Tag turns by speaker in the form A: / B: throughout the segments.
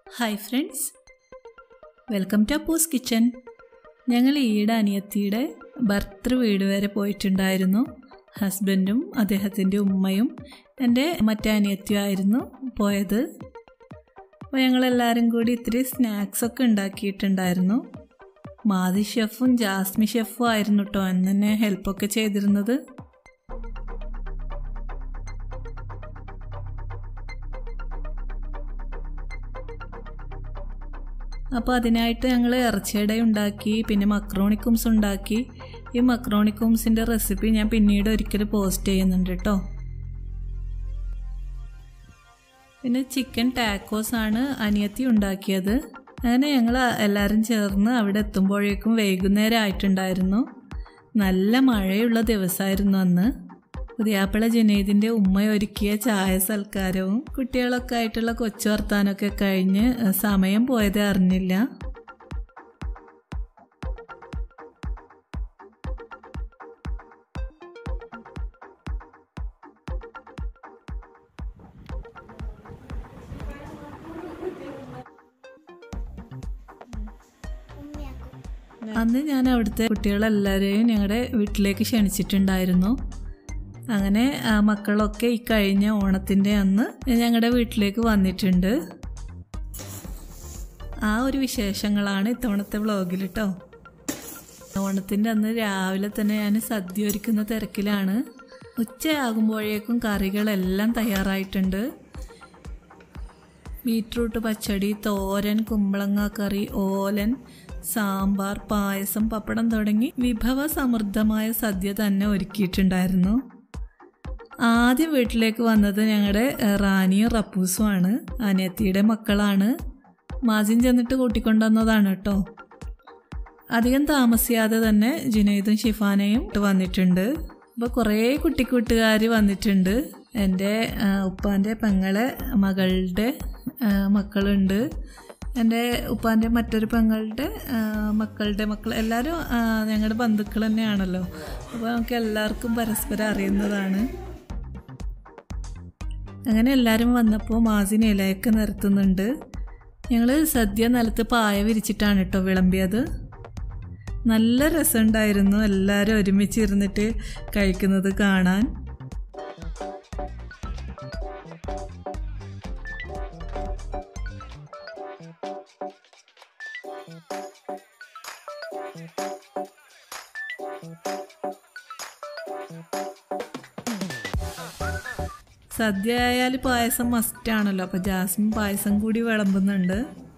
A: hi friends welcome to Appu's kitchen ഞങ്ങൾ ഈയിടെ അനിയത്തിയുടെ ഭർത്തൃ വീട് വരെ പോയിട്ടുണ്ടായിരുന്നു ഹസ്ബൻഡും അദ്ദേഹത്തിൻ്റെ ഉമ്മയും എൻ്റെ മറ്റേ അനിയത്തിയായിരുന്നു പോയത് അപ്പോൾ ഞങ്ങളെല്ലാവരും കൂടി ഇത്തിരി സ്നാക്സൊക്കെ ഉണ്ടാക്കിയിട്ടുണ്ടായിരുന്നു മാതി ഷെഫും ജാസ്മി ഷെഫും ആയിരുന്നു കേട്ടോ എന്നെ ഹെൽപ്പൊക്കെ ചെയ്തിരുന്നത് അപ്പോൾ അതിനായിട്ട് ഞങ്ങൾ ഇറച്ചിയട ഉണ്ടാക്കി പിന്നെ മക്രോണിക്കുംസ് ഉണ്ടാക്കി ഈ മക്രോണിക്കുംസിൻ്റെ റെസിപ്പി ഞാൻ പിന്നീട് ഒരിക്കൽ പോസ്റ്റ് ചെയ്യുന്നുണ്ട് കേട്ടോ പിന്നെ ചിക്കൻ ടാക്കോസ് ആണ് അനിയത്തി ഉണ്ടാക്കിയത് അങ്ങനെ ഞങ്ങൾ എല്ലാവരും ചേർന്ന് അവിടെ എത്തുമ്പോഴേക്കും വൈകുന്നേരം ആയിട്ടുണ്ടായിരുന്നു നല്ല മഴയുള്ള ദിവസമായിരുന്നു അന്ന് പുതിയാപ്പിള ജുനൈദിൻ്റെ ഉമ്മ ഒരുക്കിയ ചായ സൽക്കാരവും കുട്ടികളൊക്കെ ആയിട്ടുള്ള കൊച്ചു വർത്താനമൊക്കെ കഴിഞ്ഞ് സമയം പോയത് അറിഞ്ഞില്ല അന്ന് ഞാൻ അവിടുത്തെ കുട്ടികളെല്ലാവരെയും ഞങ്ങളുടെ വീട്ടിലേക്ക് ക്ഷണിച്ചിട്ടുണ്ടായിരുന്നു അങ്ങനെ ആ മക്കളൊക്കെ ഈ കഴിഞ്ഞ ഓണത്തിൻ്റെ അന്ന് ഞങ്ങളുടെ വീട്ടിലേക്ക് വന്നിട്ടുണ്ട് ആ ഒരു വിശേഷങ്ങളാണ് ഇത്തവണത്തെ വ്ളോഗിൽ കേട്ടോ ഓണത്തിൻ്റെ അന്ന് രാവിലെ തന്നെ ഞാൻ സദ്യ ഒരുക്കുന്ന തിരക്കിലാണ് ഉച്ചയാകുമ്പോഴേക്കും കറികളെല്ലാം തയ്യാറായിട്ടുണ്ട് ബീട്രൂട്ട് പച്ചടി തോരൻ കുമ്പളങ്ങ കറി ഓലൻ സാമ്പാർ പായസം പപ്പടം തുടങ്ങി വിഭവ സമൃദ്ധമായ സദ്യ തന്നെ ഒരുക്കിയിട്ടുണ്ടായിരുന്നു ആദ്യം വീട്ടിലേക്ക് വന്നത് ഞങ്ങളുടെ റാനിയും റപ്പൂസുമാണ് അനിയത്തിയുടെ മക്കളാണ് മാജിൻ ചെന്നിട്ട് കൂട്ടിക്കൊണ്ടുവന്നതാണ് കേട്ടോ അധികം താമസിയാതെ തന്നെ ജുനൈദും ഷിഫാനയും വന്നിട്ടുണ്ട് അപ്പോൾ കുറേ കുട്ടിക്കൂട്ടുകാർ വന്നിട്ടുണ്ട് എൻ്റെ ഉപ്പാൻ്റെ പെങ്ങളെ മകളുടെ മക്കളുണ്ട് എൻ്റെ ഉപ്പാൻ്റെ മറ്റൊരു പെങ്ങളുടെ മക്കളുടെ മക്കൾ എല്ലാവരും ഞങ്ങളുടെ ബന്ധുക്കൾ തന്നെയാണല്ലോ അപ്പോൾ നമുക്ക് എല്ലാവർക്കും പരസ്പരം അറിയുന്നതാണ് അങ്ങനെ എല്ലാവരും വന്നപ്പോൾ മാസിന് ഇലയൊക്കെ നിരത്തുന്നുണ്ട് ഞങ്ങൾ സദ്യ നിലത്ത് പായ വിരിച്ചിട്ടാണ് കേട്ടോ വിളമ്പിയത് നല്ല രസമുണ്ടായിരുന്നു എല്ലാവരും ഒരുമിച്ച് ഇരുന്നിട്ട് കഴിക്കുന്നത് കാണാൻ സദ്യ ആയാൽ പായസം മസ്റ്റ് ആണല്ലോ അപ്പോൾ ജാസ്മിൻ പായസം കൂടി വിളമ്പുന്നുണ്ട്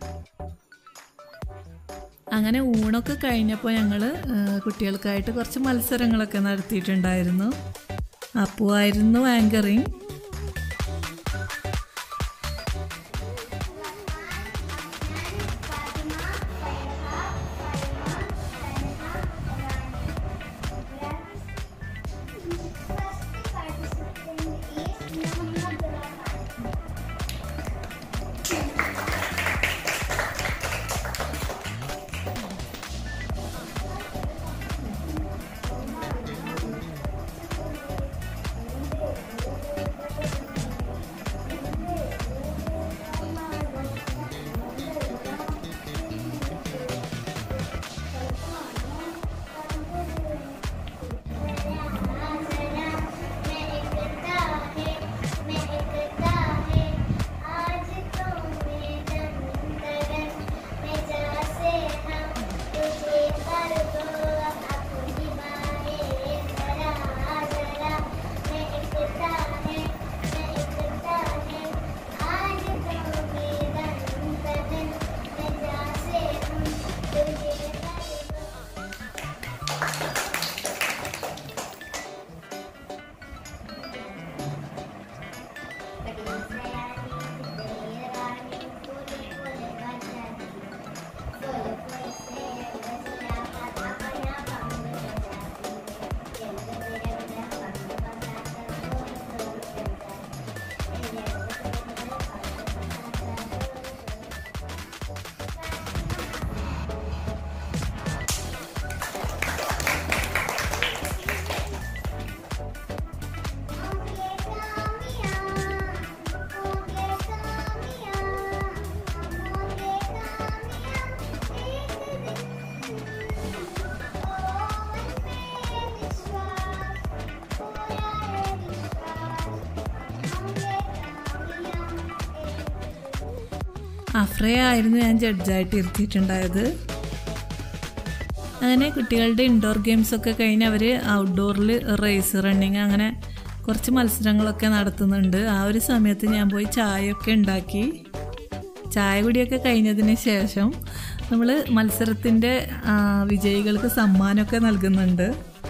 A: അങ്ങനെ ഊണൊക്കെ കഴിഞ്ഞപ്പോൾ ഞങ്ങൾ കുട്ടികൾക്കായിട്ട് കുറച്ച് മത്സരങ്ങളൊക്കെ നടത്തിയിട്ടുണ്ടായിരുന്നു അപ്പുവായിരുന്നു ആങ്കറിങ് അഫ്രയെ ആയിരുന്നു ഞാൻ ജഡ്ജായിട്ട് ഇരുത്തിയിട്ടുണ്ടായത് അങ്ങനെ കുട്ടികളുടെ ഇൻഡോർ ഗെയിംസ് ഒക്കെ കഴിഞ്ഞ് അവർ ഔട്ട്ഡോറിൽ റേസ് റണ്ണിങ് അങ്ങനെ കുറച്ച് മത്സരങ്ങളൊക്കെ നടത്തുന്നുണ്ട് ആ ഒരു സമയത്ത് ഞാൻ പോയി ചായയൊക്കെ ഉണ്ടാക്കി ചായ കുടിയൊക്കെ കഴിഞ്ഞതിന് ശേഷം നമ്മൾ മത്സരത്തിൻ്റെ വിജയികൾക്ക് സമ്മാനമൊക്കെ നൽകുന്നുണ്ട്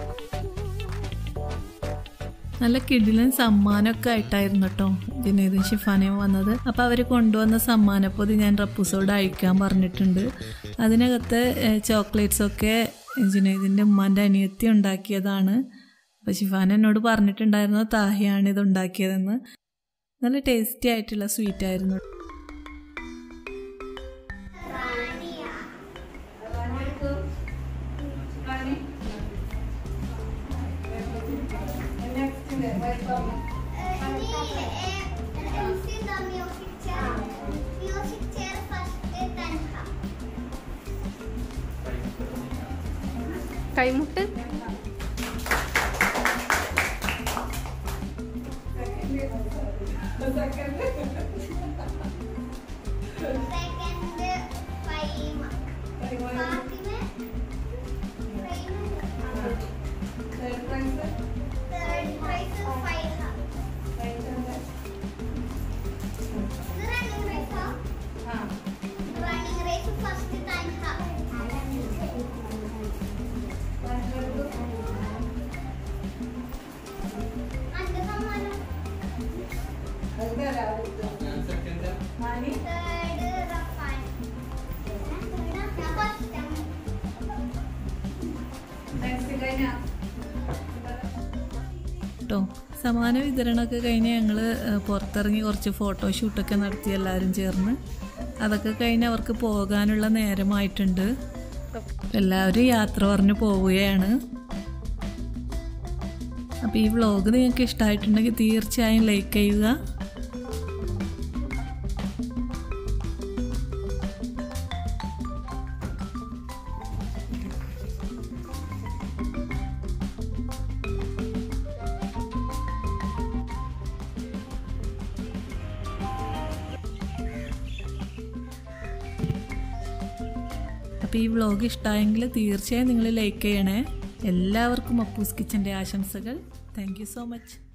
A: നല്ല കിടിലൻ സമ്മാനമൊക്കെ ആയിട്ടായിരുന്നു കേട്ടോ ജുനൈദും ഷിഫാനയും വന്നത് അപ്പോൾ അവർ കൊണ്ടുവന്ന സമ്മാനപ്പൊതി ഞാൻ റപ്പൂസോട് അയക്കാൻ പറഞ്ഞിട്ടുണ്ട് അതിനകത്ത് ചോക്ലേറ്റ്സൊക്കെ ജുനൈദിൻ്റെ ഉമ്മാൻ്റെ അനിയത്തി ഉണ്ടാക്കിയതാണ് അപ്പോൾ ഷിഫാൻ എന്നോട് പറഞ്ഞിട്ടുണ്ടായിരുന്നു താഹിയാണ് ഇത് ഉണ്ടാക്കിയതെന്ന് നല്ല ടേസ്റ്റി ആയിട്ടുള്ള സ്വീറ്റ് ആയിരുന്നു
B: കൈമുട്ട്
C: റണ്ണിംഗ് റേസ് ഫസ്റ്റ് ടൈം അന്റെ സമ്മാനം തേർഡ് റഫാൻ ഫസ്റ്റ്
A: കേട്ടോ സമാന വിതരണമൊക്കെ കഴിഞ്ഞ് ഞങ്ങൾ പുറത്തിറങ്ങി കുറച്ച് ഫോട്ടോഷൂട്ടൊക്കെ നടത്തി എല്ലാവരും ചേർന്ന് അതൊക്കെ കഴിഞ്ഞ് അവർക്ക് പോകാനുള്ള നേരമായിട്ടുണ്ട് എല്ലാവരും യാത്ര പറഞ്ഞ് പോവുകയാണ് അപ്പോൾ ഈ വ്ളോഗ് നിങ്ങൾക്ക് ഇഷ്ടമായിട്ടുണ്ടെങ്കിൽ തീർച്ചയായും ലൈക്ക് ചെയ്യുക അപ്പോൾ ഈ വ്ളോഗ് ഇഷ്ടമായെങ്കിൽ തീർച്ചയായും നിങ്ങൾ ലൈക്ക് ചെയ്യണേ എല്ലാവർക്കും അപ്പൂസ് കിച്ചൻ്റെ ആശംസകൾ താങ്ക് യു സോ മച്ച്